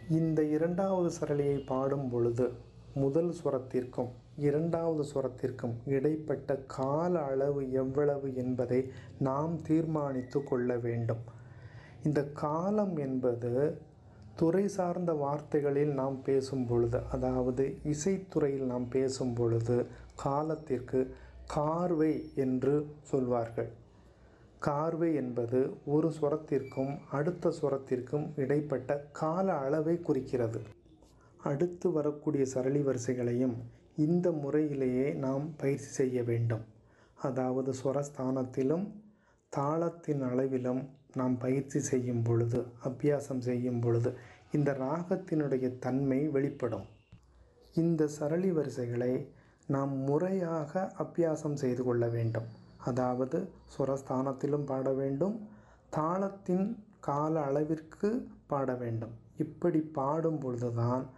இந்த இரண்டாவது சரளியை பாடும் பொழுது முதல் சுரத்திற்கும் இரண்டாவது சுரத்திற்கும் இடைப்பட்ட கால அளவு எவ்வளவு என்பதை நாம் தீர்மானித்து கொள்ள வேண்டும் இந்த காலம் என்பது துறை சார்ந்த வார்த்தைகளில் நாம் பேசும் பொழுது அதாவது இசைத்துறையில் நாம் பேசும் பொழுது காலத்திற்கு கார்வை என்று சொல்வார்கள் கார்வை என்பது ஒரு சுரத்திற்கும் அடுத்த சுரத்திற்கும் இடைப்பட்ட கால அளவை குறிக்கிறது அடுத்து வரக்கூடிய சரளி வரிசைகளையும் இந்த முறையிலேயே நாம் பயிற்சி செய்ய வேண்டும் அதாவது சுரஸ்தானத்திலும் தாளத்தின் அளவிலும் நாம் பயிற்சி செய்யும் பொழுது அபியாசம் செய்யும் பொழுது இந்த ராகத்தினுடைய தன்மை வெளிப்படும் இந்த சரளி வரிசைகளை நாம் முறையாக அபியாசம் செய்து கொள்ள வேண்டும் அதாவது சுரஸ்தானத்திலும் பாட வேண்டும் தாளத்தின் கால அளவிற்கு பாட வேண்டும் இப்படி பாடும் பொழுதுதான்